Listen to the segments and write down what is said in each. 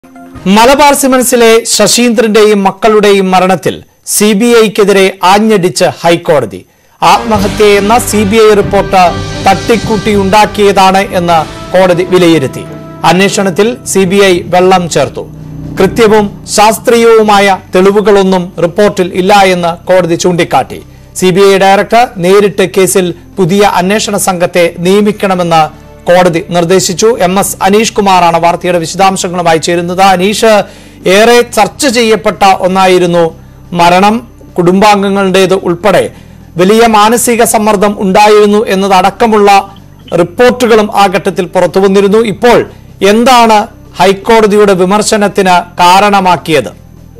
മലബാർ സിമൻസിലെ ശശീന്ദ്രന്റെയും മക്കളുടെയും മരണത്തിൽ C B ഐക്കെതിരെ ആഞ്ഞടിച്ച് ഹൈക്കോടതി ആത്മഹത്യയെന്ന സി ബി ഐ റിപ്പോർട്ട് തട്ടിക്കൂട്ടിയുണ്ടാക്കിയതാണ് എന്ന് കോടതി വിലയിരുത്തി അന്വേഷണത്തിൽ സി ബി ഐ വെള്ളം ചേർത്തു കൃത്യവും ശാസ്ത്രീയവുമായ തെളിവുകളൊന്നും റിപ്പോർട്ടിൽ ഇല്ല എന്ന് കോടതി ചൂണ്ടിക്കാട്ടി സി ബി ഐ ഡയറക്ടർ നേരിട്ട് കേസിൽ പുതിയ അന്വേഷണ സംഘത്തെ നിയമിക്കണമെന്ന് കോടതി നിർദ്ദേശിച്ചു എം എസ് അനീഷ് കുമാറാണ് വാർത്തയുടെ വിശദാംശങ്ങളുമായി ചേരുന്നത് അനീഷ് ഏറെ ചർച്ച ചെയ്യപ്പെട്ട ഒന്നായിരുന്നു മരണം കുടുംബാംഗങ്ങളുടേത് ഉൾപ്പെടെ വലിയ മാനസിക സമ്മർദ്ദം ഉണ്ടായിരുന്നു എന്നതടക്കമുള്ള റിപ്പോർട്ടുകളും ആ ഘട്ടത്തിൽ പുറത്തു വന്നിരുന്നു ഇപ്പോൾ എന്താണ് ഹൈക്കോടതിയുടെ വിമർശനത്തിന് കാരണമാക്കിയത്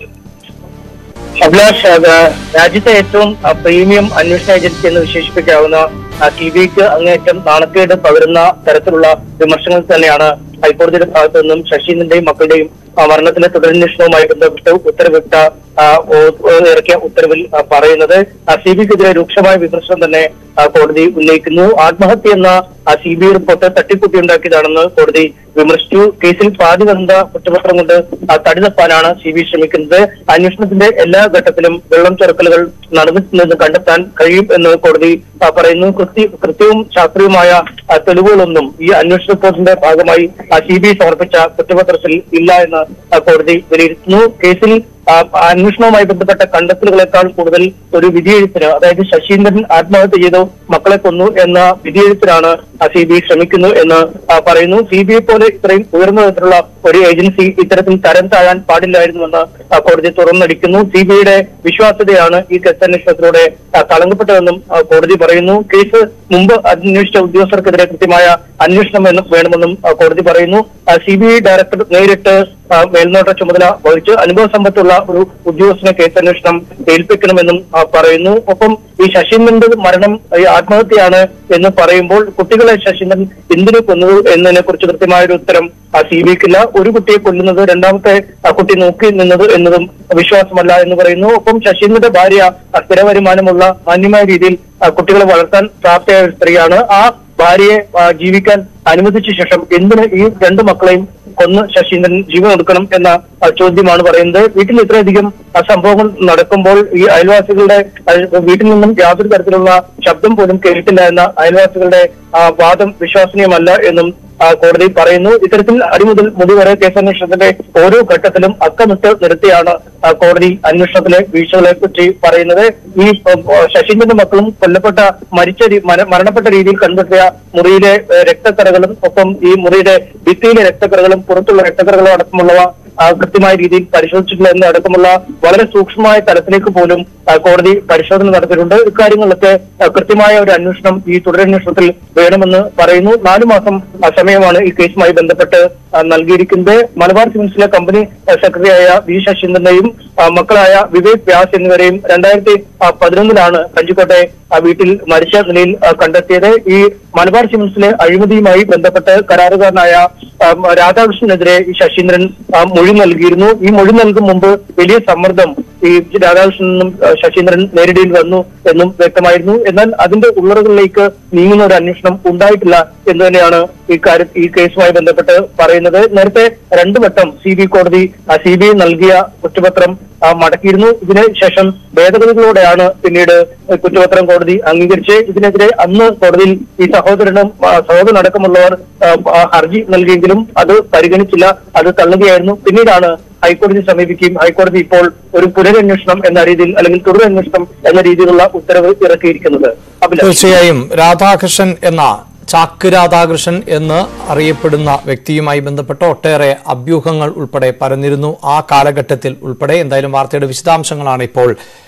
അഭിലാഷ് അത് രാജ്യത്തെ ഏറ്റവും ആ, പ്രീമിയം അന്വേഷണ ഏജൻസി എന്ന് വിശേഷിപ്പിക്കാവുന്ന ടി വിക്ക് അങ്ങേയറ്റം നാണക്കേട് പകരുന്ന തരത്തിലുള്ള വിമർശനങ്ങൾ തന്നെയാണ് ഹൈക്കോടതിയുടെ ഭാഗത്തു നിന്നും ശശീന്ദ്രന്റെയും മക്കളുടെയും ആ, മരണത്തിലെ തുടരന്വേഷണവുമായി ബന്ധപ്പെട്ട് ഉത്തരവിട്ട ആ, ഓ- ഓ- ഇറക്കിയ ഉത്തരവിൽ ആ, പറയുന്നത് സി ബിക്കെതിരെ രൂക്ഷമായ വിമർശനം തന്നെ ആ, കോടതി ഉന്നയിക്കുന്നു ആത്മഹത്യ എന്ന സി ബി റിപ്പോർട്ട് തട്ടിക്കൂട്ടിയുണ്ടാക്കിയതാണെന്ന് കോടതി വിമർശിച്ചു കേസിൽ പാതി വന്ന കുറ്റപത്രം കൊണ്ട് ആ, തടി തപ്പാനാണ് സി ബി ശ്രമിക്കുന്നത് അന്വേഷണത്തിന്റെ എല്ലാ ഘട്ടത്തിലും വെള്ളം ചെറുക്കലുകൾ നടന്നിട്ടുണ്ടെന്ന് കണ്ടെത്താൻ കഴിയും എന്ന് കോടതി ആ, പറയുന്നു കൃത്യ കൃത്യവും ശാസ്ത്രീയമായ ആ, തെളിവുകളൊന്നും ഈ അന്വേഷണ റിപ്പോർട്ടിന്റെ ഭാഗമായി സി ബി സമർപ്പിച്ച കുറ്റപത്രത്തിൽ ഇല്ല എന്ന് ആ, കോടതി വിലയിരുത്തുന്നു കേസിൽ ആ, അന്വേഷണവുമായി ബന്ധപ്പെട്ട കണ്ടെത്തലുകളെക്കാൾ കൂടുതൽ ഒരു വിധിയെഴുത്തിന് അതായത് ശശീന്ദ്രൻ ആത്മഹത്യ ചെയ്തു മക്കളെ കൊന്നു എന്ന വിധിയെഴുത്തിനാണ് സി ബി ശ്രമിക്കുന്നു എന്ന് ആ, പറയുന്നു സി ബി ഐ പോലെ ഇത്രയും ഉയർന്ന തരത്തിലുള്ള ഒരു ഏജൻസി ഇത്തരത്തിൽ തരം താഴാൻ പാടില്ലായിരുന്നുവെന്ന് ആ, കോടതി തുറന്നടിക്കുന്നു സി ബി ഐയുടെ വിശ്വാസ്യതയാണ് ഈ കേസന്വേഷണത്തിലൂടെ ആ, കളങ്കപ്പെട്ടതെന്നും ആ, കോടതി പറയുന്നു കേസ് മുമ്പ് അന്വേഷിച്ച ഉദ്യോഗസ്ഥർക്കെതിരെ കൃത്യമായ അന്വേഷണം എന്ന് വേണമെന്നും ആ, കോടതി പറയുന്നു സി ബി ഐ ഡയറക്ടർ നേരിട്ട് ആ, മേൽനോട്ട ചുമതല വഹിച്ച് അനുഭവ സമ്പത്തുള്ള ഒരു ഉദ്യോഗസ്ഥനെ കേസന്വേഷണം ഏൽപ്പിക്കണമെന്നും ആ, പറയുന്നു ഒപ്പം ഈ ശശീന്ദ്രന്റെ മരണം ഈ ആത്മഹത്യയാണ് എന്ന് പറയുമ്പോൾ കുട്ടികളെ ശശീന്ദ്രൻ എന്തിനു കൊന്നു എന്നതിനെ കുറിച്ച് കൃത്യമായ ഒരു ഉത്തരം സി ബിക്കില്ല ഒരു കുട്ടിയെ കൊല്ലുന്നത് രണ്ടാമത്തെ ആ, കുട്ടി നോക്കി നിന്നത് എന്നതും വിശ്വാസമല്ല എന്ന് പറയുന്നു ഒപ്പം ശശീന്ദ്രന്റെ ഭാര്യ ആ, സ്ഥിര വരുമാനമുള്ള മാന്യമായ രീതിയിൽ ആ, കുട്ടികളെ വളർത്താൻ പ്രാപ്തിയായ ഒരു സ്ത്രീയാണ് ആ ഭാര്യയെ ആ, ജീവിക്കാൻ അനുവദിച്ച ശേഷം എന്തിന് ഈ രണ്ട് മക്കളെയും കൊന്ന് ശശീന്ദ്രൻ ജീവൻ കൊടുക്കണം എന്ന ആ, ചോദ്യമാണ് പറയുന്നത് വീട്ടിൽ ഇത്രയധികം ആ, സംഭവങ്ങൾ നടക്കുമ്പോൾ ഈ അയൽവാസികളുടെ ആ, വീട്ടിൽ നിന്നും യാതൊരു തരത്തിലുള്ള ശബ്ദം പോലും കേട്ടില്ല എന്ന അയൽവാസികളുടെ ആ, വാദം വിശ്വസനീയമല്ല എന്നും ആ, കോടതി പറയുന്നു ഇത്തരത്തിൽ അടിമുതൽ മുടി വരെ കേസന്വേഷണത്തിന്റെ ഓരോ ഘട്ടത്തിലും അക്കമിട്ട് നിർത്തിയാണ് ആ, കോടതി അന്വേഷണത്തിലെ വീഴ്ചകളെ കുറിച്ച് പറയുന്നത് ഈ ഉം, ശശീന്ദ്രന്റെ മക്കളും കൊല്ലപ്പെട്ട മരിച്ച രീ- മര- മരണപ്പെട്ട രീതിയിൽ കണ്ടെത്തിയ മുറിയിലെ ഏഹ്, രക്തക്കറകളും ഒപ്പം ഈ മുറിയുടെ ഭിത്തിയിലെ രക്തക്കറകളും പുറത്തുള്ള രക്തക്കറകളും അടക്കമുള്ളവ ആ, കൃത്യമായ രീതിയിൽ പരിശോധിച്ചിട്ടില്ല എന്ന് അടക്കമുള്ള വളരെ സൂക്ഷ്മമായ തലത്തിലേക്ക് പോലും ആ, കോടതി പരിശോധന നടത്തിയിട്ടുണ്ട് ഇക്കാര്യങ്ങളിലൊക്കെ ആ, കൃത്യമായ ഒരു അന്വേഷണം ഈ തുടരന്വേഷണത്തിൽ വേണമെന്ന് പറയുന്നു നാലു മാസം ആ, സമയമാണ് ഈ കേസുമായി ബന്ധപ്പെട്ട് ആ, നൽകിയിരിക്കുന്നത് മലബാർ സിമൻസിലെ കമ്പനി ആ, സെക്രട്ടറിയായ വി ശശീന്ദ്രനെയും ആ, മക്കളായ വിവേക് വ്യാസ് എന്നിവരെയും രണ്ടായിരത്തി പതിനൊന്നിലാണ് കഞ്ചിക്കോട്ടെ ആ വീട്ടിൽ മരിച്ച നിലയിൽ ആ, കണ്ടെത്തിയത് ഈ മലബാർ സിമൻസിലെ അഴിമതിയുമായി ബന്ധപ്പെട്ട് കരാറുകാരനായ ആ, രാധാകൃഷ്ണനെതിരെ ഈ ശശീന്ദ്രൻ ആ, മൊഴി നൽകിയിരുന്നു ഈ മൊഴി നൽകും മുമ്പ് വലിയ സമ്മർദ്ദം ഈ രാധാകൃഷ്ണനും ആ, ശശീന്ദ്രൻ നേരിടേണ്ടി വന്നു എന്നും വ്യക്തമായിരുന്നു എന്നാൽ അതിന്റെ ഉള്ളറുകളിലേക്ക് നീങ്ങുന്ന ഒരു അന്വേഷണം ഉണ്ടായിട്ടില്ല എന്ന് തന്നെയാണ് ഈ കാര്യം ഈ കേസുമായി ബന്ധപ്പെട്ട് പറയുന്നത് നേരത്തെ രണ്ടു വട്ടം സി ബി കോടതി സി ബി ഐ നൽകിയ കുറ്റപത്രം ആ, മടക്കിയിരുന്നു ഇതിന് ശേഷം ഭേദഗതികളോടെയാണ് പിന്നീട് കുറ്റപത്രം കോടതി അംഗീകരിച്ച് ഇതിനെതിരെ അന്ന് കോടതിയിൽ ഈ സഹോദരനും ആ, സഹോദരൻ അടക്കമുള്ളവർ ആ, ആ, ഹർജി നൽകിയെങ്കിലും അത് പരിഗണിച്ചില്ല അത് തള്ളുകയായിരുന്നു പിന്നീടാണ് ഹൈക്കോടതി സമീപിക്കുകയും ഹൈക്കോടതി ഇപ്പോൾ ഒരു പുനരന്വേഷണം എന്ന രീതിയിൽ അല്ലെങ്കിൽ തുടരന്വേഷണം എന്ന രീതിയിലുള്ള ഉത്തരവ് ഇറക്കിയിരിക്കുന്നത് അഭിലാഷ് തീർച്ചയായും രാധാകൃഷ്ണൻ എന്ന ചാക്ക് രാധാകൃഷ്ണൻ എന്ന് അറിയപ്പെടുന്ന വ്യക്തിയുമായി ബന്ധപ്പെട്ട ഒട്ടേറെ അഭ്യൂഹങ്ങൾ ഉൾപ്പെടെ പരന്നിരുന്നു ആ കാലഘട്ടത്തിൽ ഉൾപ്പെടെ എന്തായാലും വാർത്തയുടെ വിശദാംശങ്ങളാണ് ഇപ്പോൾ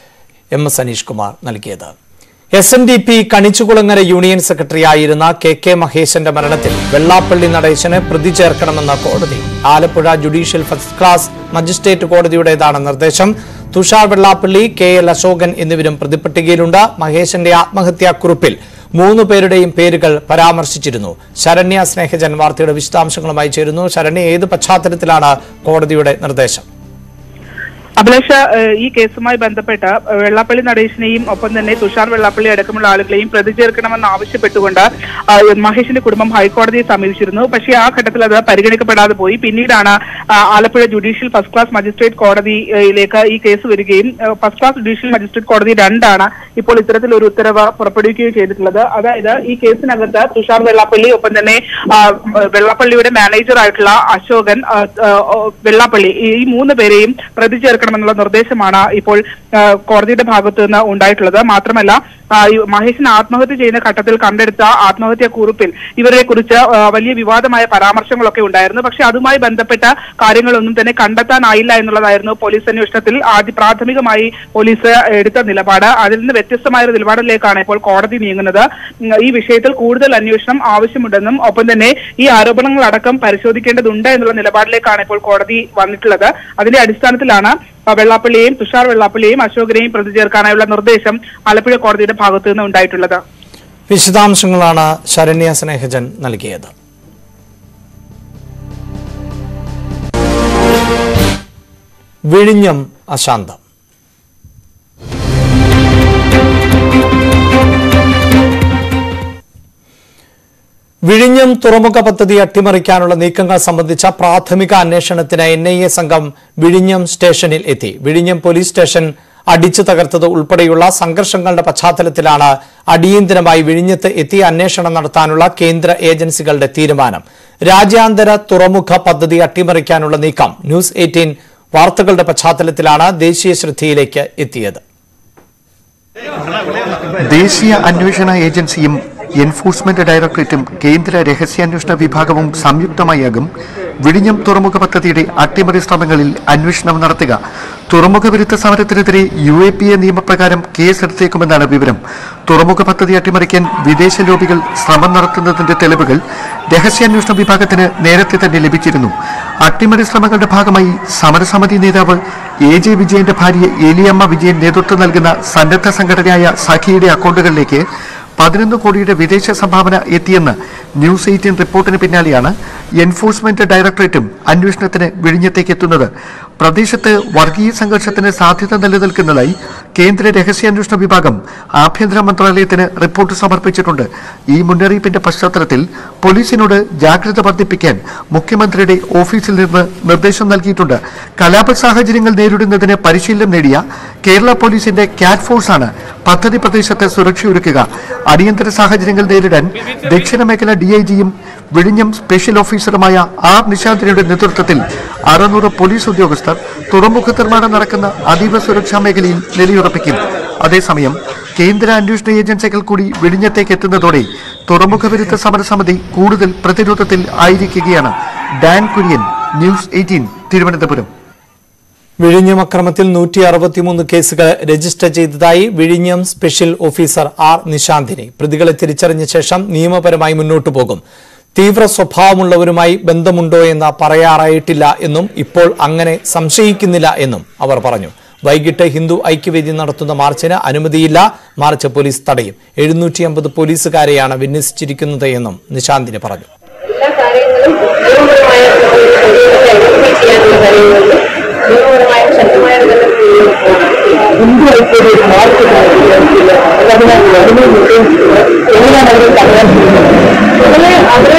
എം എസ് അനീഷ് കുമാർ നൽകിയത് S N D P Kanichukulangara union സെക്രട്ടറിയായിരുന്ന കെ കെ മഹേശന്റെ മരണത്തിൽ വെള്ളാപ്പള്ളി നടേശന് പ്രതി ചേർക്കണമെന്ന കോടതി Alappuzha judicial first class magistrate കോടതിയുടേതാണ് നിർദ്ദേശം തുഷാർ വെള്ളാപ്പള്ളി കെ എൽ അശോകൻ എന്നിവരും പ്രതിപട്ടികയിലുണ്ട് മഹേശന്റെ ആത്മഹത്യാക്കുറിപ്പിൽ മൂന്ന് പേരുടെയും പേരുകൾ പരാമർശിച്ചിരുന്നു ശരണ്യ സ്നേഹജൻ വാർത്തയുടെ വിശദാംശങ്ങളുമായി ചേരുന്നു ശരണ്യ ഏത് പശ്ചാത്തലത്തിലാണ് കോടതിയുടെ നിർദ്ദേശം അഭിലാഷ ഏഹ്, ഈ കേസുമായി ബന്ധപ്പെട്ട് ഏഹ്, വെള്ളാപ്പള്ളി നടേശനെയും ഒപ്പം തന്നെ തുഷാർ വെള്ളാപ്പള്ളി അടക്കമുള്ള ആളുകളെയും പ്രതി ചേർക്കണമെന്ന് ആവശ്യപ്പെട്ടുകൊണ്ട് ആ, മഹേഷിന്റെ കുടുംബം ഹൈക്കോടതിയെ സമീപിച്ചിരുന്നു പക്ഷേ ആ ഘട്ടത്തിൽ അത് പരിഗണിക്കപ്പെടാതെ പോയി പിന്നീടാണ് ആ, Alappuzha judicial first class magistrate കോടതിയിലേക്ക് ഈ കേസ് വരികയും ഏഹ്, ഫസ്റ്റ് ക്ലാസ് ജുഡീഷ്യൽ മജിസ്ട്രേറ്റ് കോടതി രണ്ടാണ് ഇപ്പോൾ ഇത്തരത്തിൽ ഒരു ഉത്തരവ് പുറപ്പെടുവിക്കുകയും ചെയ്തിട്ടുള്ളത് അതായത് ഈ കേസിനകത്ത് തുഷാർ വെള്ളാപ്പള്ളി ഒപ്പം തന്നെ ആ, വെള്ളാപ്പള്ളിയുടെ മാനേജർ ആയിട്ടുള്ള അശോകൻ ആ, ആ, വെള്ളാപ്പള്ളി ഈ ഈ മൂന്ന് പേരെയും പ്രതി ചേർക്കണമെന്നുള്ള നിർദ്ദേശമാണ് ഇപ്പോൾ ആ, കോടതിയുടെ ഭാഗത്തു നിന്ന് ഉണ്ടായിട്ടുള്ളത് മാത്രമല്ല ആ, ഈ മഹേഷിന് ആത്മഹത്യ ചെയ്യുന്ന ഘട്ടത്തിൽ കണ്ടെടുത്ത ആത്മഹത്യാ കുറിപ്പിൽ ഇവരെ കുറിച്ച് ആ, വലിയ വിവാദമായ പരാമർശങ്ങളൊക്കെ ഉണ്ടായിരുന്നു പക്ഷെ അതുമായി ബന്ധപ്പെട്ട കാര്യങ്ങളൊന്നും തന്നെ കണ്ടെത്താനായില്ല എന്നുള്ളതായിരുന്നു പോലീസ് അന്വേഷണത്തിൽ ആദ്യ പ്രാഥമികമായി പോലീസ് എടുത്ത നിലപാട് അതിൽ നിന്ന് വ്യത്യസ്തമായ ഒരു നിലപാടിലേക്കാണ് ഇപ്പോൾ കോടതി നീങ്ങുന്നത് ഉം, ഈ വിഷയത്തിൽ കൂടുതൽ അന്വേഷണം ആവശ്യമുണ്ടെന്നും ഒപ്പം തന്നെ ഈ ആരോപണങ്ങളടക്കം പരിശോധിക്കേണ്ടതുണ്ട് എന്നുള്ള നിലപാടിലേക്കാണ് ഇപ്പോൾ കോടതി വന്നിട്ടുള്ളത് അതിന്റെ അടിസ്ഥാനത്തിലാണ് ആ, വെള്ളാപ്പള്ളിയെയും തുഷാർ വെള്ളാപ്പള്ളിയെയും അശോകനെയും പ്രതി ചേർക്കാനായുള്ള നിർദ്ദേശം ആലപ്പുഴ കോടതിയുടെ ഭാഗത്തു നിന്ന് ഉണ്ടായിട്ടുള്ളത് വിശദാംശങ്ങളാണ് ശരണ്യ സ്നേഹജൻ നൽകിയത് വിഴിഞ്ഞം അശാന്തം വിഴിഞ്ഞം തുറമുഖ പദ്ധതി അട്ടിമറിക്കാനുള്ള നീക്കങ്ങൾ സംബന്ധിച്ച പ്രാഥമിക അന്വേഷണത്തിന് എൻ ഐ എ സംഘം വിഴിഞ്ഞം സ്റ്റേഷനിൽ എത്തി വിഴിഞ്ഞം പോലീസ് സ്റ്റേഷൻ അടിച്ചു തകർത്തത് ഉൾപ്പെടെയുള്ള സംഘർഷങ്ങളുടെ പശ്ചാത്തലത്തിലാണ് അടിയന്തരമായി വിഴിഞ്ഞത്ത് എത്തി അന്വേഷണം നടത്താനുള്ള കേന്ദ്ര ഏജൻസികളുടെ തീരുമാനം രാജ്യാന്തര തുറമുഖ പദ്ധതി അട്ടിമറിക്കാനുള്ള നീക്കം ന്യൂസ് എയ്റ്റീൻ വാർത്തകളുടെ പശ്ചാത്തലത്തിലാണ് ദേശീയ ശ്രദ്ധയിലേക്ക് എത്തിയത് ദേശീയ അന്വേഷണ ഏജൻസിയും എൻഫോഴ്സ്മെന്റ് ഡയറക്ടറേറ്റും കേന്ദ്ര രഹസ്യാന്വേഷണ വിഭാഗവും സംയുക്തമായാകും വിഴിഞ്ഞം തുറമുഖ പദ്ധതിയുടെ അട്ടിമറി ശ്രമങ്ങളിൽ അന്വേഷണം നടത്തുക തുറമുഖ വിരുദ്ധ സമരത്തിനെതിരെ യു എ പി എ നിയമപ്രകാരം കേസെടുത്തേക്കുമെന്നാണ് വിവരം തുറമുഖ പദ്ധതി അട്ടിമറിക്കാൻ വിദേശ ലോബികൾ ശ്രമം നടത്തുന്നതിന്റെ തെളിവുകൾ രഹസ്യാന്വേഷണ വിഭാഗത്തിന് നേരത്തെ തന്നെ ലഭിച്ചിരുന്നു അട്ടിമറി ശ്രമങ്ങളുടെ ഭാഗമായി സമരസമിതി നേതാവ് എ ജെ വിജയന്റെ ഭാര്യ ഏലിയമ്മ വിജയൻ നേതൃത്വം നൽകുന്ന സന്നദ്ധ സംഘടനയായ സഖിയുടെ അക്കൗണ്ടുകളിലേക്ക് പതിനൊന്ന് കോടിയുടെ വിദേശ സംഭാവന എത്തിയെന്ന് ന്യൂസ് എയ്റ്റീൻ റിപ്പോർട്ടിന് പിന്നാലെയാണ് എൻഫോഴ്സ്മെന്റ് ഡയറക്ടറേറ്റും അന്വേഷണത്തിന് വിഴിഞ്ഞത്തേക്ക് എത്തുന്നത് പ്രദേശത്ത് വർഗീയ സംഘർഷത്തിന് സാധ്യത നിലനിൽക്കുന്നതായി കേന്ദ്ര രഹസ്യാന്വേഷണ വിഭാഗം ആഭ്യന്തര മന്ത്രാലയത്തിന് റിപ്പോർട്ട് സമർപ്പിച്ചിട്ടുണ്ട് ഈ മുന്നറിയിപ്പിന്റെ പശ്ചാത്തലത്തിൽ പോലീസിനോട് ജാഗ്രത വർദ്ധിപ്പിക്കാൻ മുഖ്യമന്ത്രിയുടെ ഓഫീസിൽ നിന്ന് നിർദ്ദേശം നൽകിയിട്ടുണ്ട് കലാപ സാഹചര്യങ്ങൾ നേരിടുന്നതിന് പരിശീലനം നേടിയ കേരള പോലീസിന്റെ ക്യാറ്റ് ഫോഴ്സാണ് പദ്ധതി പ്രദേശത്ത് സുരക്ഷയൊരുക്കുക അടിയന്തര സാഹചര്യങ്ങൾ നേരിടാൻ ദക്ഷിണ മേഖല ഡിഐജിയും വിഴിഞ്ഞം സ്പെഷ്യൽ ഓഫീസറുമായ ആർ നിശാന്തിനിയുടെ നേതൃത്വത്തിൽ അറുന്നൂറ് പോലീസ് ഉദ്യോഗസ്ഥർ തുറമുഖ നിർമ്മാണം നടക്കുന്ന അതീവ സുരക്ഷാ മേഖലയിൽ നിലയുറപ്പിക്കും അതേസമയം കേന്ദ്ര അന്വേഷണ ഏജൻസികൾ കൂടി വിഴിഞ്ഞത്തേക്ക് എത്തുന്നതോടെ തുറമുഖ വിരുദ്ധ സമരസമിതി കൂടുതൽ പ്രതിരോധത്തിൽ ആയിരിക്കുകയാണ് Dan Kurian news eighteen Thiruvananthapuram വിഴിഞ്ഞം അക്രമത്തിൽ നൂറ്റി അറുപത്തിമൂന്ന് കേസുകൾ രജിസ്റ്റർ ചെയ്തതായി വിഴിഞ്ഞം സ്പെഷ്യൽ ഓഫീസർ ആർ നിശാന്തിനി പ്രതികളെ തിരിച്ചറിഞ്ഞ ശേഷം നിയമപരമായി മുന്നോട്ടു പോകും തീവ്ര സ്വഭാവമുള്ളവരുമായി ബന്ധമുണ്ടോ എന്ന് പറയാറായിട്ടില്ല എന്നും ഇപ്പോൾ അങ്ങനെ സംശയിക്കുന്നില്ല എന്നും അവർ പറഞ്ഞു വൈകിട്ട് ഹിന്ദു ഐക്യവേദി നടത്തുന്ന മാർച്ചിന് അനുമതിയില്ല മാർച്ച് പോലീസ് തടയും എഴുന്നൂറ്റി അമ്പത് പോലീസുകാരെയാണ് വിന്യസിച്ചിരിക്കുന്നത് എന്നും നിശാന്തിനി പറഞ്ഞു എല്ലാ കാര്യങ്ങളും നിയമപരമായ ഇംപ്ലിമെന്റ് ചെയ്യാനുള്ള കാര്യങ്ങളിൽ നിയമപരമായ ശക്തമായ ഹിന്ദു ഐക്യയുടെ മാർക്ക് അതിനെ എങ്ങനെയാണ് അവർ പറയാൻ അങ്ങനെ അവര്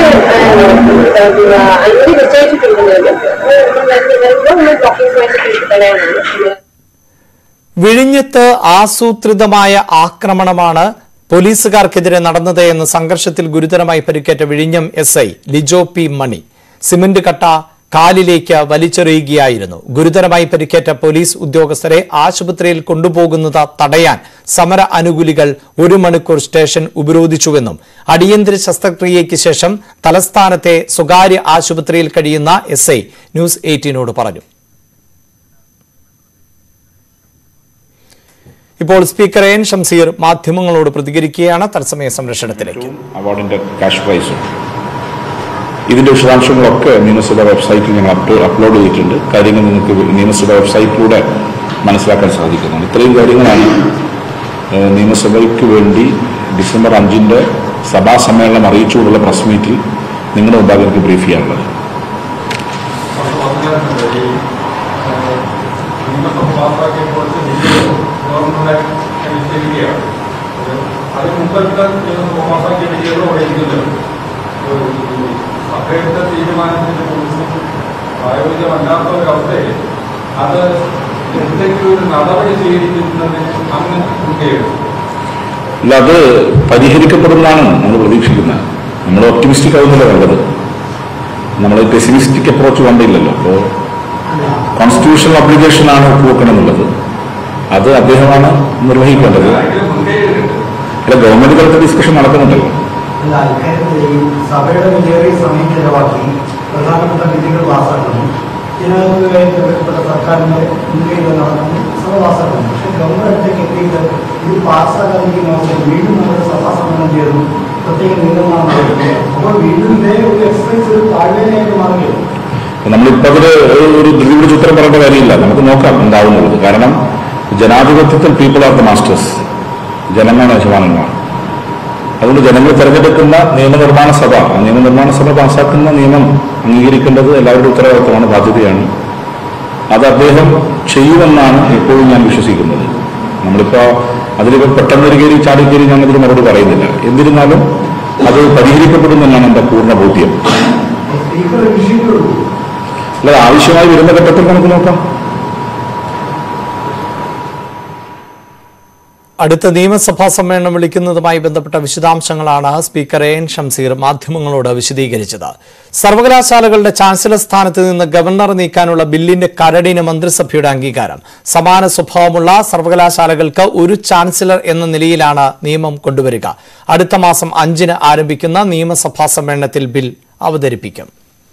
അനുമതി നിശ്ചയിച്ചിട്ടുണ്ടെങ്കിൽ വരുമ്പോൾ ഡോക്യുമെന്റ് തടയാനാണ് വിഴിഞ്ഞത്ത് ആസൂത്രിതമായ ആക്രമണമാണ് പോലീസുകാർക്കെതിരെ നടന്നത് എന്ന് സംഘർഷത്തിൽ ഗുരുതരമായി പരിക്കേറ്റ വിഴിഞ്ഞം S I Lijo P Mani cement കട്ട കാലിലേക്ക് വലിച്ചെറിയുകയായിരുന്നു ഗുരുതരമായി പരിക്കേറ്റ പോലീസ് ഉദ്യോഗസ്ഥരെ ആശുപത്രിയിൽ കൊണ്ടുപോകുന്നത് തടയാൻ സമര അനുകൂലികൾ ഒരു മണിക്കൂർ സ്റ്റേഷൻ ഉപരോധിച്ചുവെന്നും അടിയന്തര ശസ്ത്രക്രിയയ്ക്ക് ശേഷം തലസ്ഥാനത്തെ സ്വകാര്യ ആശുപത്രിയിൽ കഴിയുന്ന എസ് ഐ ന്യൂസ് എയ്റ്റീനോട് പറഞ്ഞു ഇപ്പോൾ സ്പീക്കർ എൻ ഷംസീർ മാധ്യമങ്ങളോട് പ്രതികരിക്കുകയാണ് തത്സമയ സംരക്ഷണത്തിലേക്ക് അവാർഡിന്റെ ക്യാഷ് പ്രൈസും ഇതിന്റെ വിശദാംശങ്ങളൊക്കെ നിയമസഭ വെബ്സൈറ്റിൽ ഞങ്ങൾ അപ്ലോ അപ്ലോഡ് ചെയ്തിട്ടുണ്ട് കാര്യങ്ങൾ നിങ്ങൾക്ക് നിയമസഭ വെബ്സൈറ്റിലൂടെ മനസ്സിലാക്കാൻ സാധിക്കുന്നതാണ് ഇത്രയും കാര്യങ്ങളാണ് ഏഹ്, നിയമസഭയ്ക്ക് വേണ്ടി ഡിസംബർ അഞ്ചിന്റെ സഭാ സമ്മേളനം അറിയിച്ചുകൊണ്ടുള്ള പ്രസ് മീറ്റിൽ നിങ്ങളുടെ മുമ്പാകെ എനിക്ക് ബ്രീഫ് ചെയ്യാനുള്ളത് നിയമസഭ പാസ്സാക്കിയ കുറച്ച് ബില്ലുകൾ ഗവർണറുടെ നിശ്ചയിക്കുകയാണ് അത് മുമ്പത്തെ നിയമസഭ പാസ്സാക്കിയ ബില്ലുകൾ അവിടെ ഇരിക്കുന്നത് സഭയുടെ തീരുമാനത്തിന്റെ കുറിച്ച് പ്രായോഗികമല്ലാത്ത ഒരവസ്ഥയിൽ അത് എന്തെങ്കിലും ഒരു നടപടി സ്വീകരിക്കുന്നതിന് അങ്ങനെ മുൻകൈയെടുക്കും അല്ല അത് പരിഹരിക്കപ്പെടുന്നതാണ് നമ്മൾ പ്രതീക്ഷിക്കുന്നത് നമ്മൾ ഒപ്റ്റിമിസ്റ്റിക് ആവുന്നില്ല വേണ്ടത് നമ്മൾ പെസിമിസ്റ്റിക് അപ്രോച്ച് വേണ്ടിയില്ലല്ലോ അപ്പോൾ കോൺസ്റ്റിറ്റ്യൂഷണൽ അപ്ലിക്കേഷൻ ആണ് ഒപ്പുവെക്കണം എന്നുള്ളത് അത് അദ്ദേഹമാണ് നിർവഹിക്കേണ്ടത് ആരെങ്കിലും മുൻകൈ എടുക്കട്ടെ അല്ല ഗവൺമെന്റ് തലത്തിൽ ഡിസ്കഷൻ നടക്കുന്നുണ്ടല്ലോ അല്ല ഇക്കാര്യത്തിൽ ഈ സഭയുടെ വിലയേറിയ സമയം ചെലവാക്കി പ്രധാനപ്പെട്ട വിധികൾ പാസ്സാക്കുന്നു ഇതിനകത്തുമായി ബന്ധപ്പെട്ട സർക്കാരിന്റെ മുൻകൈകൾ നടക്കുന്നു സഭ പാസ്സാക്കുന്നു പക്ഷെ ഗവൺമെന്റിലേക്ക് എത്തിയിട്ട് ഇത് പാസ്സാക്കാതിരിക്കുന്ന അവസരം വീണ്ടും നമ്മുടെ സഭാ സമ്മേളനം ചേർന്നു പ്രത്യേക നിയമമാണ് നടക്കുന്നത് അപ്പോൾ വീണ്ടും ഇതേ ഒരു എക്സ്പെൻസ് ഒരു താഴ്വേനയായിട്ട് മാറുകയാണ് നമ്മളിപ്പോൾ അതിൽ ഒരു ധൃതിപിടിച്ച് ഉത്തരം പറയേണ്ട കാര്യമില്ല നമുക്ക് നോക്കാം എന്താവുന്നുള്ളത് കാരണം ജനാധിപത്യത്തിൽ പീപ്പിൾ ആർ ദ മാസ്റ്റേഴ്സ് ജനങ്ങളാണ് യജമാനന്മാർ അതുകൊണ്ട് ജനങ്ങൾ തെരഞ്ഞെടുക്കുന്ന നിയമനിർമ്മാണ സഭ ആ നിയമനിർമ്മാണ സഭ പാസ്സാക്കുന്ന നിയമം അംഗീകരിക്കേണ്ടത് എല്ലാവരുടെ ഉത്തരവാദിത്തമാണ് ബാധ്യതയാണ് അത് അദ്ദേഹം ചെയ്യുമെന്നാണ് എപ്പോഴും ഞാൻ വിശ്വസിക്കുന്നത് നമ്മളിപ്പോ അതിലിപ്പോൾ പെട്ടെന്ന് ഒരു കയറി ചാടി കയറി ഞാൻ അതിന് മറുപടി പറയുന്നില്ല എന്നിരുന്നാലും അത് പരിഹരിക്കപ്പെടുമെന്നാണ് എൻ്റെ പൂർണ്ണ ബോധ്യം സ്പീക്കർ വിഷയങ്ങളുള്ളൂ അല്ലാതെ ആവശ്യമായി വരുന്ന ഘട്ടത്തിൽ നമുക്ക് നോക്കാം അടുത്ത നിയമസഭാ സമ്മേളനം വിളിക്കുന്നതുമായി ബന്ധപ്പെട്ട വിശദാംശങ്ങളാണ് സ്പീക്കർ എ എൻ ഷംസീർ മാധ്യമങ്ങളോട് വിശദീകരിച്ചത് സർവകലാശാലകളുടെ ചാൻസലർ സ്ഥാനത്ത് നിന്ന് ഗവർണർ നീക്കാനുള്ള ബില്ലിന്റെ കരടിന് മന്ത്രിസഭയുടെ അംഗീകാരം സമാന സ്വഭാവമുള്ള സർവകലാശാലകൾക്ക് ഒരു ചാൻസലർ എന്ന നിലയിലാണ് നിയമം കൊണ്ടുവരിക അടുത്ത മാസം അഞ്ചിന് ആരംഭിക്കുന്ന നിയമസഭാ സമ്മേളനത്തിൽ ബിൽ അവതരിപ്പിക്കും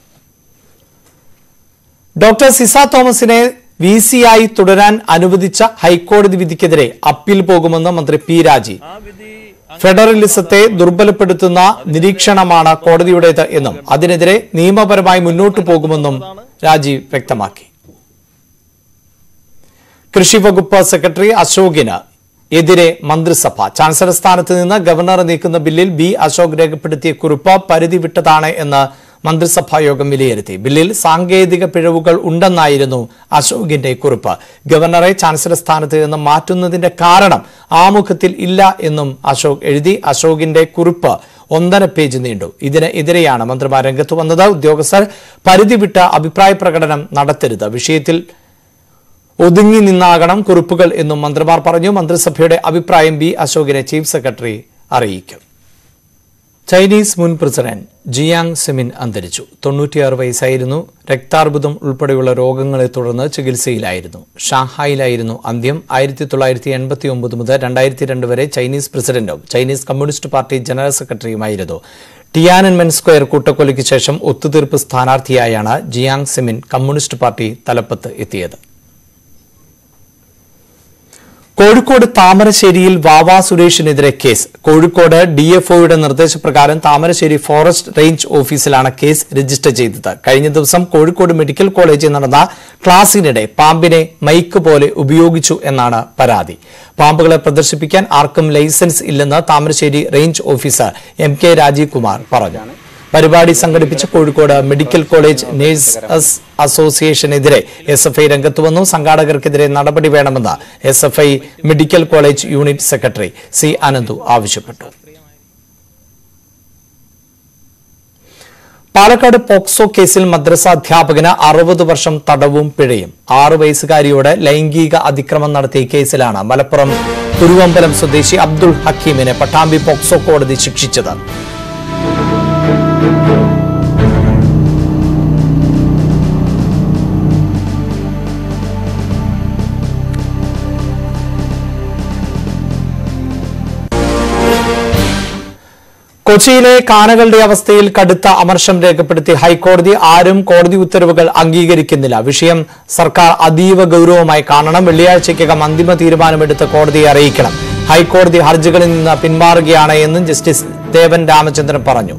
ഡോക്ടർ സിസ തോമസിനെ വി സി ആയി തുടരാൻ അനുവദിച്ച ഹൈക്കോടതി വിധിക്കെതിരെ അപ്പീൽ പോകുമെന്ന് മന്ത്രി പി രാജി ഫെഡറലിസത്തെ ദുർബലപ്പെടുത്തുന്ന നിരീക്ഷണമാണ് കോടതിയുടേത് എന്നും അതിനെതിരെ നിയമപരമായി മുന്നോട്ടു പോകുമെന്നും രാജീവ് വ്യക്തമാക്കി കൃഷി വകുപ്പ് സെക്രട്ടറി അശോകിന് എതിരെ മന്ത്രിസഭ ചാൻസലർ സ്ഥാനത്ത് നിന്ന് ഗവർണറെ നീക്കുന്ന ബില്ലിൽ ബി അശോക് രേഖപ്പെടുത്തിയ കുറിപ്പ് പരിധി വിട്ടതാണ് എന്ന് മന്ത്രിസഭാ യോഗം വിലയിരുത്തി ബില്ലിൽ സാങ്കേതിക പിഴവുകൾ ഉണ്ടെന്നായിരുന്നു അശോകിന്റെ കുറിപ്പ് ഗവർണറെ ചാൻസലർ സ്ഥാനത്ത് നിന്ന് മാറ്റുന്നതിന്റെ കാരണം ആമുഖത്തിൽ ഇല്ല എന്നും അശോക് എഴുതി അശോകിന്റെ കുറിപ്പ് ഒന്നര പേജ് നീണ്ടു ഇതിന് എതിരെയാണ് മന്ത്രിമാർ രംഗത്ത് വന്നത് ഉദ്യോഗസ്ഥർ പരിധി വിട്ട അഭിപ്രായ പ്രകടനം നടത്തരുത് വിഷയത്തിൽ ഒതുങ്ങി നിന്നാകണം കുറിപ്പുകൾ എന്നും മന്ത്രിമാർ പറഞ്ഞു മന്ത്രിസഭയുടെ അഭിപ്രായം ബി അശോകിനെ ചീഫ് സെക്രട്ടറി അറിയിക്കും ചൈനീസ് മുൻ പ്രസിഡന്റ് ജിയാങ് സെമിൻ അന്തരിച്ചു തൊണ്ണൂറ്റിയാറ് വയസ്സായിരുന്നു രക്താർബുദം ഉൾപ്പെടെയുള്ള രോഗങ്ങളെ തുടർന്ന് ചികിത്സയിലായിരുന്നു ഷാങ്ഹായിലായിരുന്നു അന്ത്യം ആയിരത്തി തൊള്ളായിരത്തി എൺപത്തി ഒമ്പത് മുതൽ രണ്ടായിരത്തി രണ്ട് വരെ ചൈനീസ് പ്രസിഡന്റും ചൈനീസ് കമ്മ്യൂണിസ്റ്റ് പാർട്ടി ജനറൽ സെക്രട്ടറിയുമായിരുന്നു ടിയാനൻമെൻ സ്ക്വയർ കൂട്ടക്കൊലയ്ക്ക് ശേഷം ഒത്തുതീർപ്പ് സ്ഥാനാർത്ഥിയായാണ് ജിയാങ് സെമിൻ കമ്മ്യൂണിസ്റ്റ് പാർട്ടി തലപ്പത്ത് എത്തിയത് കോഴിക്കോട് താമരശ്ശേരിയിൽ വാവാ സുരേഷിനെതിരെ കേസ് കോഴിക്കോട് ഡിഎഫ്ഒയുടെ നിർദ്ദേശപ്രകാരം താമരശ്ശേരി ഫോറസ്റ്റ് റേഞ്ച് ഓഫീസിലാണ് കേസ് രജിസ്റ്റർ ചെയ്തത് കഴിഞ്ഞ ദിവസം കോഴിക്കോട് മെഡിക്കൽ കോളേജിൽ നടന്ന ക്ലാസിനിടെ പാമ്പിനെ മൈക്ക് പോലെ ഉപയോഗിച്ചു എന്നാണ് പരാതി പാമ്പുകളെ പ്രദർശിപ്പിക്കാൻ ആർക്കും ലൈസൻസ് ഇല്ലെന്ന് Thamarassery range officer M K Rajeev Kumar പറഞ്ഞു പരിപാടി സംഘടിപ്പിച്ച കോഴിക്കോട് മെഡിക്കൽ കോളേജ് നഴ്സസ് അസോസിയേഷനെതിരെ എസ് എഫ് ഐ രംഗത്ത് വന്നു സംഘാടകർക്കെതിരെ നടപടി വേണമെന്ന് S F I medical college unit secretary C Ananthu ആവശ്യപ്പെട്ടു പാലക്കാട് പോക്സോ കേസിൽ മദ്രസ അധ്യാപകന് അറുപത് വർഷം തടവും പിഴയും ആറു വയസ്സുകാരിയോട് ലൈംഗിക അതിക്രമം നടത്തിയ കേസിലാണ് മലപ്പുറം കുരുവമ്പലം സ്വദേശി അബ്ദുൾ ഹക്കീമിനെ പട്ടാമ്പി പോക്സോ കോടതി ശിക്ഷിച്ചത് കൊച്ചിയിലെ കാനകളുടെ അവസ്ഥയിൽ കടുത്ത അമർഷം രേഖപ്പെടുത്തി ഹൈക്കോടതി ആരും കോടതി ഉത്തരവുകൾ അംഗീകരിക്കുന്നില്ല വിഷയം സർക്കാർ അതീവ ഗൌരവമായി കാണണം വെള്ളിയാഴ്ചയ്ക്കകം അന്തിമ തീരുമാനമെടുത്ത് കോടതിയെ അറിയിക്കണം ഹൈക്കോടതി ഹർജികളിൽ നിന്ന് പിന്മാറുകയാണ് എന്നും ജസ്റ്റിസ് ദേവൻ രാമചന്ദ്രൻ പറഞ്ഞു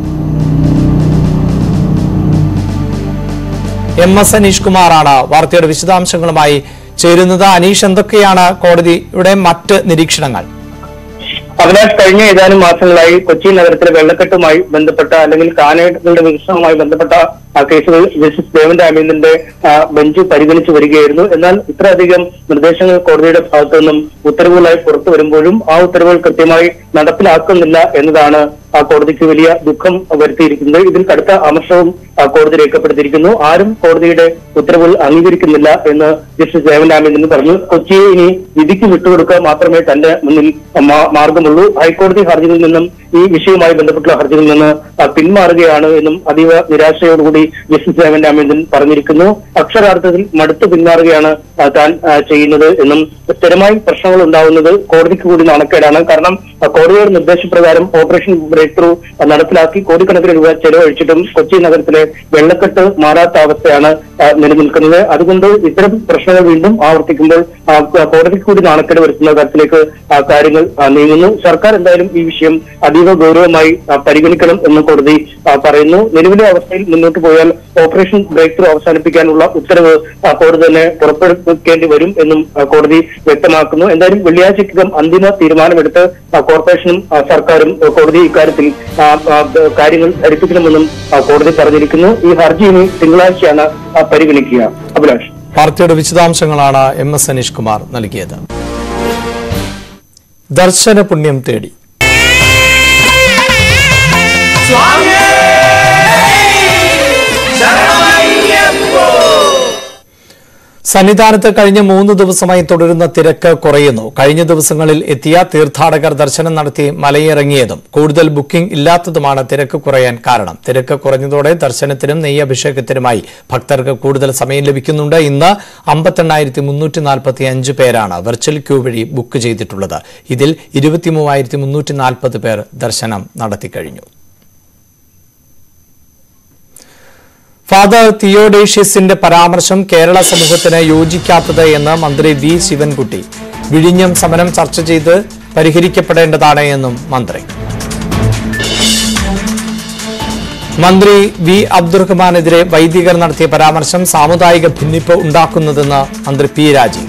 എം എസ് അനീഷ് കുമാറാണ് വാർത്തയുടെ വിശദാംശങ്ങളുമായി ചേരുന്നത് അനീഷ് എന്തൊക്കെയാണ് കോടതിയുടെ മറ്റ് നിരീക്ഷണങ്ങൾ അവിനാഷ് കഴിഞ്ഞ ഏതാനും മാസങ്ങളായി കൊച്ചി നഗരത്തിലെ വെള്ളക്കെട്ടുമായി ബന്ധപ്പെട്ട അല്ലെങ്കിൽ കാനകളുടെ വികസനവുമായി ബന്ധപ്പെട്ട ആ കേസുകൾ ജസ്റ്റിസ് ദേവൻ രാമേന്ദ്രന്റെ ആ, ബെഞ്ച് പരിഗണിച്ചു വരികയായിരുന്നു എന്നാൽ ഇത്രയധികം നിർദ്ദേശങ്ങൾ കോടതിയുടെ ഭാഗത്തു നിന്നും ഉത്തരവുകളായി പുറത്തു വരുമ്പോഴും ആ ഉത്തരവുകൾ കൃത്യമായി നടപ്പിലാക്കുന്നില്ല എന്നതാണ് ആ കോടതിക്ക് വലിയ ദുഃഖം വരുത്തിയിരിക്കുന്നത് ഇതിൽ കടുത്ത അമർഷവും ആ, കോടതി രേഖപ്പെടുത്തിയിരിക്കുന്നു ആരും കോടതിയുടെ ഉത്തരവുകൾ അംഗീകരിക്കുന്നില്ല എന്ന് ജസ്റ്റിസ് ദേവൻ രാമേന്ദ്രൻ പറഞ്ഞു കൊച്ചിയെ ഇനി വിധിക്ക് വിട്ടുകൊടുക്കുക മാത്രമേ തന്റെ മുന്നിൽ മാ- മാർഗമുള്ളൂ ഹൈക്കോടതി ഹർജികളിൽ നിന്നും ഈ വിഷയവുമായി ബന്ധപ്പെട്ടുള്ള ഹർജികളിൽ നിന്ന് ആ, പിന്മാറുകയാണ് എന്നും അതീവ നിരാശയോടുകൂടി ജസ്റ്റിസ് ദേവൻ രാമേന്ദ്രൻ പറഞ്ഞിരിക്കുന്നു അക്ഷരാർത്ഥത്തിൽ മടുത്തു പിന്മാറുകയാണ് ആ, താൻ ആ, ചെയ്യുന്നത് എന്നും സ്ഥിരമായി പ്രശ്നങ്ങൾ ഉണ്ടാവുന്നത് കോടതിക്ക് കൂടി നാണക്കേടാണ് കാരണം ആ, കോടതിയുടെ നിർദ്ദേശപ്രകാരം ഓപ്പറേഷൻ ബ്രേക്ക് ത്രൂ നടപ്പിലാക്കി കോടിക്കണക്കിന് രൂപ ചെലവഴിച്ചിട്ടും കൊച്ചി നഗരത്തിലെ വെള്ളക്കെട്ട് മാറാത്ത അവസ്ഥയാണ് ആ, നിലനിൽക്കുന്നത് അതുകൊണ്ട് ഇത്തരം പ്രശ്നങ്ങൾ വീണ്ടും ആവർത്തിക്കുമ്പോൾ ആ, കോടതിക്ക് കൂടി നാണക്കേട് വരുത്തുന്ന തരത്തിലേക്ക് ആ, കാര്യങ്ങൾ ആ, നീങ്ങുന്നു സർക്കാർ എന്തായാലും ഈ വിഷയം അതീവ ഗൗരവമായി ആ, പരിഗണിക്കണം എന്ന് കോടതി ആ, പറയുന്നു നിലവിലെ അവസ്ഥയിൽ മുന്നോട്ട് പോയാൽ ഓപ്പറേഷൻ ബ്രേക്ക് ത്രൂ അവസാനിപ്പിക്കാനുള്ള ഉത്തരവ് ആ, കോടതി തന്നെ പുറപ്പെടുവിക്കേണ്ടി വരും എന്നും ആ, കോടതി വ്യക്തമാക്കുന്നു എന്തായാലും വെള്ളിയാഴ്ചക്കകം അന്തിമ തീരുമാനമെടുത്ത് ആ, കോർപ്പറേഷനും ആ, സർക്കാരും ആ, കോടതി ഇക്കാര്യത്തിൽ ആ, ആ, കാര്യങ്ങൾ ധരിപ്പിക്കണമെന്നും ആ, കോടതി പറഞ്ഞിരിക്കുന്നു ഈ ഹർജി ഇനി തിങ്കളാഴ്ചയാണ് ആ, പരിഗണിക്കുക അഭിലാഷ് വാർത്തയുടെ വിശദാംശങ്ങളാണ് എം എസ് അനീഷ് കുമാർ നൽകിയത് ദർശന പുണ്യം തേടി സന്നിധാനത്ത് കഴിഞ്ഞ മൂന്ന് ദിവസമായി തുടരുന്ന തിരക്ക് കുറയുന്നു കഴിഞ്ഞ ദിവസങ്ങളിൽ എത്തിയ തീർത്ഥാടകർ ദർശനം നടത്തി മലയിറങ്ങിയതും കൂടുതൽ ബുക്കിംഗ് ഇല്ലാത്തതുമാണ് തിരക്ക് കുറയാൻ കാരണം തിരക്ക് കുറഞ്ഞതോടെ ദർശനത്തിനും നെയ്യഭിഷേകത്തിനുമായി ഭക്തർക്ക് കൂടുതൽ സമയം ലഭിക്കുന്നുണ്ട് ഇന്ന് അമ്പത്തെണ്ണായിരത്തി മുന്നൂറ്റി നാൽപ്പത്തി അഞ്ച് പേരാണ് വെർച്വൽ ക്യൂ വഴി ബുക്ക് ചെയ്തിട്ടുള്ളത് ഇതിൽ ഇരുപത്തിമൂവായിരത്തി മുന്നൂറ്റി നാൽപ്പത് പേർ ദർശനം നടത്തിക്കഴിഞ്ഞു ഫാദർ തിയോഡേഷ്യസിന്റെ പരാമർശം കേരള സമൂഹത്തിന് യോജിക്കാത്തത് എന്ന് മന്ത്രി വി ശിവൻകുട്ടി വിഴിഞ്ഞം സമരം ചർച്ച ചെയ്ത് പരിഹരിക്കപ്പെടേണ്ടതാണ് എന്നും മന്ത്രി മന്ത്രി വി അബ്ദുറഹ്മാനെതിരെ വൈദികർ നടത്തിയ പരാമർശം സാമുദായിക ഭിന്നിപ്പ് ഉണ്ടാക്കുന്നതെന്ന് മന്ത്രി പി രാജീവ്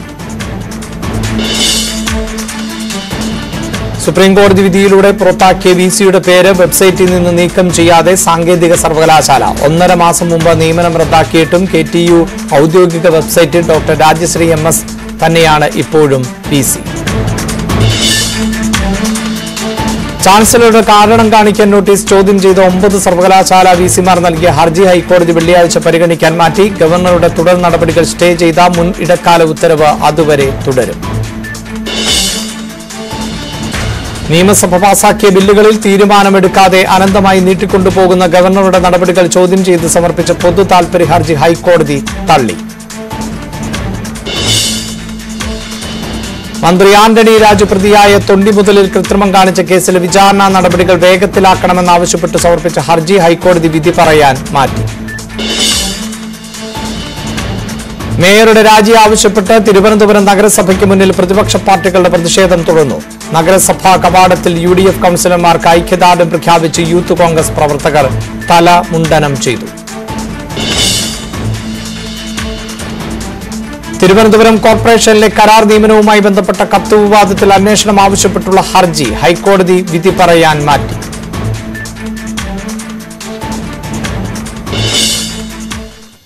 സുപ്രീം കോടതി വിധിയിലൂടെ പുറത്താക്കിയ വി സിയുടെ പേര് വെബ്സൈറ്റിൽ നിന്ന് നീക്കം ചെയ്യാതെ സാങ്കേതിക സർവകലാശാല ഒന്നര മാസം മുമ്പ് നിയമനം റദ്ദാക്കിയിട്ടും കെ ടി യു ഔദ്യോഗിക വെബ്സൈറ്റിൽ ഡോക്ടർ രാജശ്രീ എം എസ് തന്നെയാണ് ഇപ്പോഴും പി സി ചാൻസലറുടെ കാരണം കാണിക്കാൻ നോട്ടീസ് ചോദ്യം ചെയ്ത ഒമ്പത് സർവകലാശാല വി സിമാർ നൽകിയ ഹർജി ഹൈക്കോടതി വെള്ളിയാഴ്ച പരിഗണിക്കാൻ മാറ്റി ഗവർണറുടെ തുടർ നടപടികൾ സ്റ്റേ ചെയ്ത മുൻ ഇടക്കാല ഉത്തരവ് അതുവരെ തുടരും നിയമസഭ പാസാക്കിയ ബില്ലുകളിൽ തീരുമാനമെടുക്കാതെ അനന്തമായി നീട്ടിക്കൊണ്ടുപോകുന്ന ഗവർണറുടെ നടപടികൾ ചോദ്യം ചെയ്ത് സമർപ്പിച്ച പൊതു താൽപര്യ ഹർജി ഹൈക്കോടതി തള്ളി മന്ത്രി ആന്റണി രാജു പ്രതിയായ തൊണ്ടിമുതലിൽ കൃത്രിമം കാണിച്ച കേസിലെ വിചാരണ നടപടികൾ വേഗത്തിലാക്കണമെന്നാവശ്യപ്പെട്ട് സമർപ്പിച്ച ഹർജി ഹൈക്കോടതി വിധി പറയാൻ മാറ്റി മേയറുടെ രാജി ആവശ്യപ്പെട്ട് തിരുവനന്തപുരം നഗരസഭയ്ക്ക് മുന്നിൽ പ്രതിപക്ഷ പാർട്ടികളുടെ പ്രതിഷേധം തുടർന്നു നഗരസഭാ കവാടത്തിൽ യു ഡി എഫ് കൌൺസിലർമാർക്ക് ഐക്യദാർഢ്യം പ്രഖ്യാപിച്ച് യൂത്ത് കോൺഗ്രസ് പ്രവർത്തകർ തല മുണ്ടനം ചെയ്തു തിരുവനന്തപുരം കോർപ്പറേഷനിലെ കരാർ നിയമനവുമായി ബന്ധപ്പെട്ട കത്ത് വിവാദത്തിൽ അന്വേഷണം ആവശ്യപ്പെട്ടുള്ള ഹർജി ഹൈക്കോടതി വിധി പറയാൻ മാറ്റി